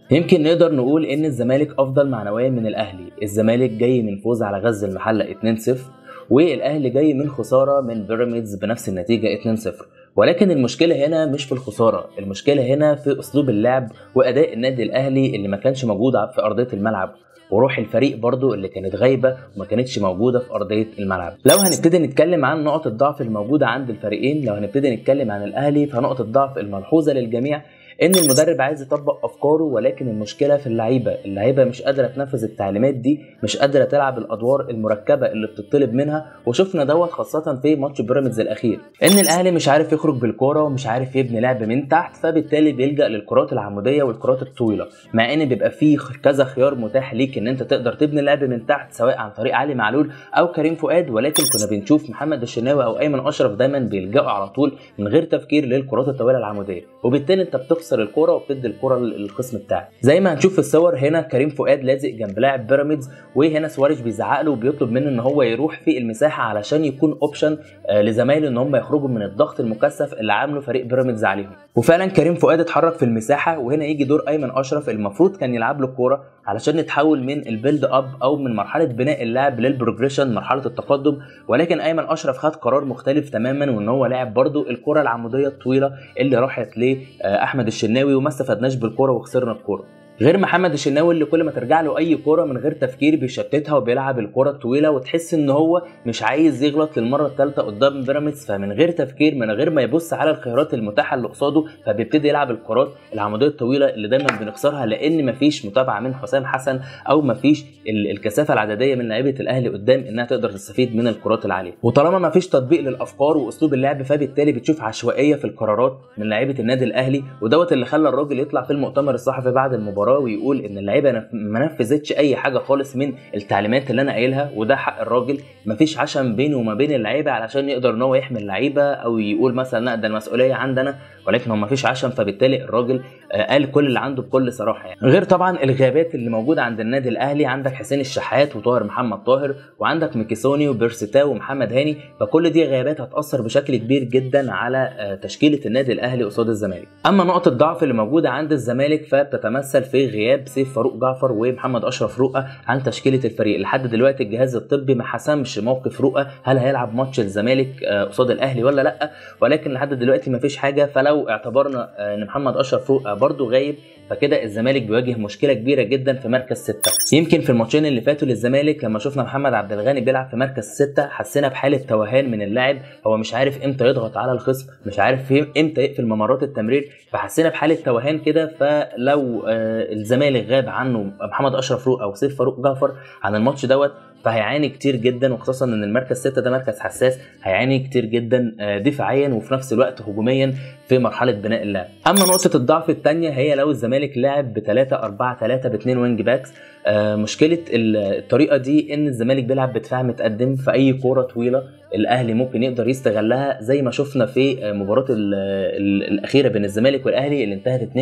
يمكن نقدر نقول ان الزمالك افضل معنويا من الاهلي الزمالك جاي من فوز على غزل المحله 2-0 والاهلي جاي من خساره من بيراميدز بنفس النتيجه 2-0 ولكن المشكله هنا مش في الخساره المشكله هنا في اسلوب اللعب واداء النادي الاهلي اللي ما كانش موجود في ارضيه الملعب وروح الفريق برضو اللي كانت غايبه وما كانتش موجوده في ارضيه الملعب لو هنبتدي نتكلم عن نقط الضعف الموجوده عند الفريقين لو هنبتدي نتكلم عن الاهلي فنقط الضعف الملحوظه للجميع ان المدرب عايز يطبق افكاره ولكن المشكله في اللعيبه اللعيبه مش قادره تنفذ التعليمات دي مش قادره تلعب الادوار المركبه اللي بتطلب منها وشفنا دوت خاصه في ماتش بيراميدز الاخير ان الاهلي مش عارف يخرج بالكوره ومش عارف يبني لعب من تحت فبالتالي بيلجا للكرات العموديه والكرات الطويله مع ان بيبقى فيه كذا خيار متاح ليك ان انت تقدر تبني لعب من تحت سواء عن طريق علي معلول او كريم فؤاد ولكن كنا بنشوف محمد الشناوي او ايمن اشرف دايما بيلجأوا على طول من غير تفكير للكرات الطويله العموديه وبالتالي انت بتخسر الكوره وبتدي الكره للخصم بتاعك زي ما هنشوف في الصور هنا كريم فؤاد لازق جنب لاعب بيراميدز وهنا سواريش بيزعق له وبيطلب منه ان هو يروح في المساحه علشان يكون اوبشن لزمايله ان هم يخرجوا من الضغط المكثف اللي عامله فريق بيراميدز عليهم وفعلا كريم فؤاد اتحرك في المساحه وهنا يجي دور ايمن اشرف المفروض كان يلعب له الكوره علشان نتحول من البيلد اب او من مرحله بناء اللعب للبروجريشن مرحله التقدم ولكن ايمن اشرف خد قرار مختلف تماما وان هو لعب برده الكره العموديه الطويله اللي راحت لاحمد الشناوي وما استفدناش بالكوره وخسرنا الكوره غير محمد الشناوي اللي كل ما ترجع له اي كوره من غير تفكير بيشتتها وبيلعب الكوره الطويله وتحس ان هو مش عايز يغلط للمره الثالثه قدام بيراميدز فمن غير تفكير من غير ما يبص على الخيارات المتاحه اللي قصاده فبيبتدي يلعب الكرات العموديه الطويله اللي دايما بنخسرها لان مفيش متابعه من حسام حسن او مفيش الكثافه العدديه من لعيبه الاهلي قدام انها تقدر تستفيد من الكرات العاليه وطالما مفيش تطبيق للافكار واسلوب اللعب فبالتالي بتشوف عشوائيه في القرارات من لعيبه النادي الاهلي ودوت اللي خلى الراجل يطلع في المؤتمر الصحفي بعد المباراه ويقول ان اللعيبه ما نفذتش اي حاجه خالص من التعليمات اللي انا قايلها وده حق الراجل مفيش عشم بينه وما بين اللعيبه علشان يقدر ان هو يحمي اللعيبه او يقول مثلا لا ده المسؤوليه عندنا ولكن هو مفيش عشم فبالتالي الراجل قال كل اللي عنده بكل صراحه يعني غير طبعا الغيابات اللي موجوده عند النادي الاهلي عندك حسين الشحات وطاهر محمد طاهر وعندك ميكيسوني وبيرستاو ومحمد هاني فكل دي غيابات هتاثر بشكل كبير جدا على تشكيله النادي الاهلي قصاد الزمالك اما نقط الضعف اللي موجوده عند الزمالك فبتتمثل في غياب سيف فاروق جعفر ومحمد اشرف رؤى عن تشكيله الفريق لحد دلوقتي الجهاز الطبي ما حسمش موقف رؤى هل هيلعب ماتش الزمالك قصاد الاهلي ولا لا ولكن لحد دلوقتي ما فيش حاجه فلو اعتبرنا ان محمد اشرف رؤى برده غايب فكده الزمالك بيواجه مشكله كبيره جدا في مركز ستة يمكن في الماتشين اللي فاتوا للزمالك لما شفنا محمد عبد الغني بيلعب في مركز ستة حسينا بحاله توهان من اللاعب هو مش عارف امتى يضغط على الخصم مش عارف امتى يقفل ممرات التمرير فحسينا بحاله توهان كده فلو الزمالك غاب عنه محمد اشرف رؤى او سيف فاروق جعفر عن الماتش دوت فهيعاني كتير جدا وخصوصا ان المركز 6 ده مركز حساس هيعاني كتير جدا دفاعيا وفي نفس الوقت هجوميا في مرحله بناء اللعب اما نقطه الضعف الثانيه هي لو الزمالك لعب ب 3 4 3 ب 2 وينج باكس مشكله الطريقه دي ان الزمالك بيلعب بدفاع متقدم في اي كوره طويله الاهلي ممكن يقدر يستغلها زي ما شفنا في مباراه الاخيره بين الزمالك والاهلي اللي انتهت 2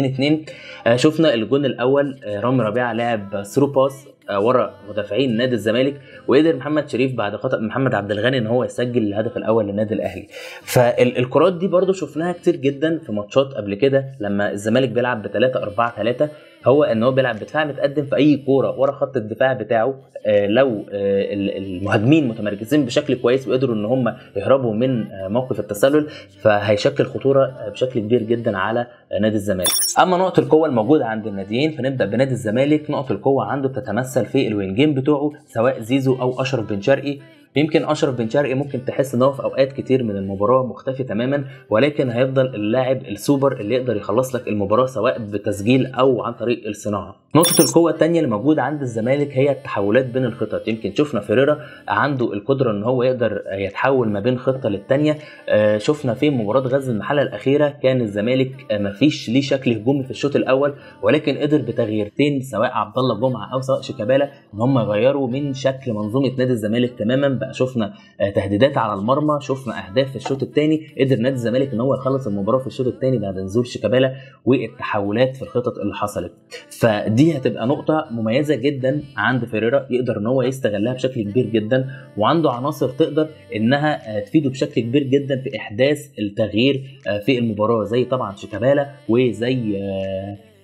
2 شفنا الجون الاول رامي ربيعه لعب ثرو باس ورا مدافعين نادي الزمالك وقدر محمد شريف بعد خطا محمد عبد الغني ان هو يسجل الهدف الاول للنادي الاهلي فالكرات دي برضو شفناها كتير جدا في ماتشات قبل كده لما الزمالك بيلعب ب 3 4 3 هو ان هو بيلعب بدفاع متقدم في اي كوره ورا خط الدفاع بتاعه آه لو آه المهاجمين متمركزين بشكل كويس وقدروا ان هم يهربوا من آه موقف التسلل فهيشكل خطوره بشكل كبير جدا على نادي الزمالك اما نقط القوه الموجوده عند الناديين فنبدا بنادي الزمالك نقط القوه عنده بتتمثل في الوينجين بتوعه سواء زيزو او اشرف بن شرقي يمكن اشرف بن شرقي ممكن تحس ان هو في اوقات كتير من المباراه مختفي تماما ولكن هيفضل اللاعب السوبر اللي يقدر يخلص لك المباراه سواء بتسجيل او عن طريق الصناعه. نقطه القوه الثانيه اللي موجوده عند الزمالك هي التحولات بين الخطط يمكن شفنا فيريرا عنده القدره ان هو يقدر يتحول ما بين خطه للثانيه شفنا في مباراه غزل المحله الاخيره كان الزمالك ما فيش ليه شكل هجومي في الشوط الاول ولكن قدر بتغييرتين سواء عبد الله جمعه او سواء شيكابالا ان هم يغيروا من شكل منظومه نادي الزمالك تماما بقى شفنا تهديدات على المرمى شفنا اهداف في الشوط الثاني قدر نادي الزمالك ان هو يخلص المباراه في الشوط الثاني بعد نزول شيكابالا والتحولات في الخطط اللي حصلت فدي هتبقى نقطه مميزه جدا عند فيريرا يقدر ان هو يستغلها بشكل كبير جدا وعنده عناصر تقدر انها تفيده بشكل كبير جدا في احداث التغيير في المباراه زي طبعا شيكابالا وزي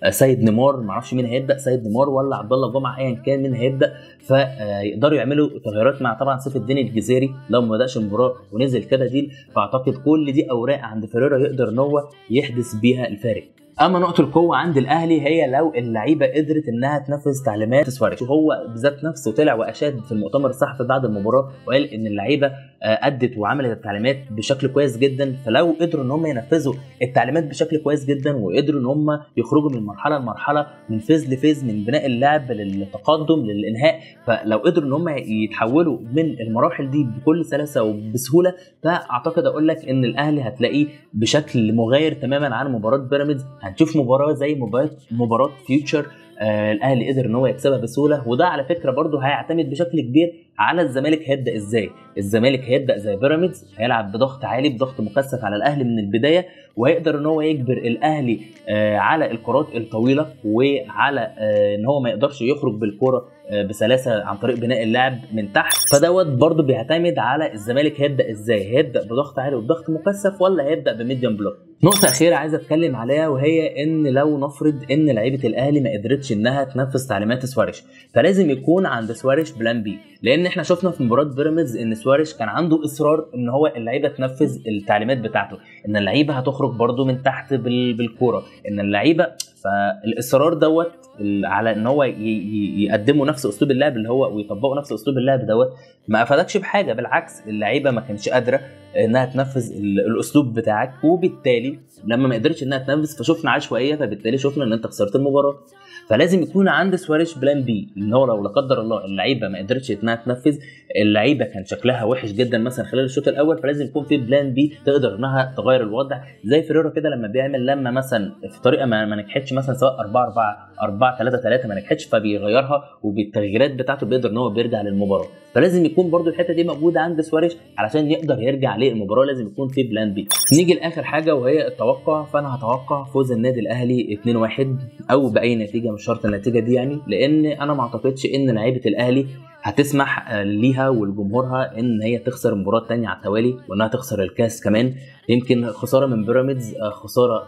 سيد نيمار ما اعرفش مين هيبدا سيد نيمار ولا عبد الله جمعه ايا كان مين هيبدا فيقدروا يعملوا تغييرات مع طبعا سيف الدين الجزيري لو ما بداش المباراه ونزل كده ديل فاعتقد كل دي اوراق عند فيريرا يقدر ان هو يحدث بيها الفارق اما نقطه القوه عند الاهلي هي لو اللعيبه قدرت انها تنفذ تعليمات سواريز وهو بذات نفسه طلع واشاد في المؤتمر الصحفي بعد المباراه وقال ان اللعيبه ادت وعملت التعليمات بشكل كويس جدا فلو قدروا ان هم ينفذوا التعليمات بشكل كويس جدا وقدروا ان هم يخرجوا من مرحله لمرحله من فيز لفيز من بناء اللعب للتقدم للانهاء فلو قدروا ان هم يتحولوا من المراحل دي بكل سلاسه وبسهوله فاعتقد اقول لك ان الاهلي هتلاقيه بشكل مغاير تماما عن مباراه بيراميدز هنشوف مباراه زي مباراه مباراه فيوتشر آه الاهلي قدر ان هو يكسبها بسهوله وده على فكره برده هيعتمد بشكل كبير على الزمالك هيبدا ازاي الزمالك هيبدا زي بيراميدز هيلعب بضغط عالي بضغط مكثف على الاهلي من البدايه وهيقدر ان هو يجبر الاهلي آه على الكرات الطويله وعلى آه ان هو ما يقدرش يخرج بالكره بسلاسه عن طريق بناء اللعب من تحت فدوت برضه بيعتمد على الزمالك هيبدا ازاي هيبدا بضغط عالي وبضغط مكثف ولا هيبدا بميديوم بلوك نقطه اخيره عايز اتكلم عليها وهي ان لو نفرض ان لعيبه الاهلي ما قدرتش انها تنفذ تعليمات سواريش فلازم يكون عند سواريش بلان بي لان احنا شفنا في مباراه بيراميدز ان سواريش كان عنده اصرار ان هو اللعيبه تنفذ التعليمات بتاعته ان اللعيبه هتخرج برضه من تحت بالكوره ان اللعيبه فالاصرار دوت على ان هو يقدموا نفس اسلوب اللعب اللي هو ويطبقوا نفس اسلوب اللعب دوت ما افادكش بحاجه بالعكس اللعيبه ما كانتش قادره انها تنفذ الاسلوب بتاعك وبالتالي لما ما قدرتش انها تنفذ فشفنا عشوائيه فبالتالي شفنا ان انت خسرت المباراه فلازم يكون عند سواريش بلان بي ان هو لو لا قدر الله اللعيبه ما قدرتش انها تنفذ اللعيبه كان شكلها وحش جدا مثلا خلال الشوط الاول فلازم يكون في بلان بي تقدر انها تغير الوضع زي فيريرا كده لما بيعمل لما مثلا في طريقه ما, ما نجحتش مثلا سواء 4 4 4 3 3 ما نجحتش فبيغيرها وبالتغييرات بتاعته بيقدر ان هو بيرجع للمباراه فلازم يكون برده الحته دي موجوده عند سواريش علشان يقدر يرجع للمباراه لازم يكون في بلان بي نيجي لاخر حاجه وهي التوقع فانا هتوقع فوز النادي الاهلي 2-1 او باي نتيجه مش شرط النتيجه دي يعني لان انا ما اعتقدش ان لعيبه الاهلي هتسمح ليها ولجمهورها ان هي تخسر مباراه تانية على التوالي وانها تخسر الكاس كمان يمكن خساره من بيراميدز خساره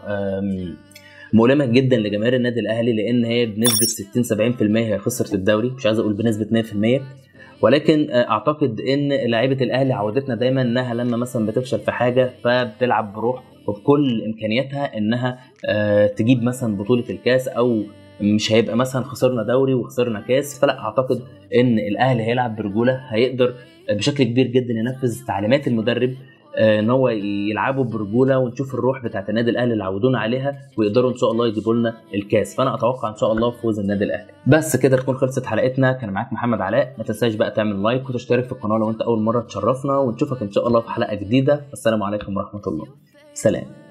مؤلمه جدا لجماهير النادي الاهلي لان هي بنسبه 60 70% هي خسرت الدوري مش عايز اقول بنسبه 100% ولكن اعتقد ان لعيبه الاهلي عودتنا دايما انها لما مثلا بتفشل في حاجه فبتلعب بروح وبكل امكانياتها انها تجيب مثلا بطوله الكاس او مش هيبقى مثلا خسرنا دوري وخسرنا كاس فلا اعتقد ان الاهلي هيلعب برجوله هيقدر بشكل كبير جدا ينفذ تعليمات المدرب ان هو يلعبوا برجوله ونشوف الروح بتاعت النادي الاهلي اللي عودونا عليها ويقدروا ان شاء الله يجيبوا لنا الكاس فانا اتوقع ان شاء الله فوز النادي الاهلي بس كده تكون خلصت حلقتنا كان معاك محمد علاء ما تنساش بقى تعمل لايك وتشترك في القناه لو انت اول مره تشرفنا ونشوفك ان شاء الله في حلقه جديده السلام عليكم ورحمه الله سلام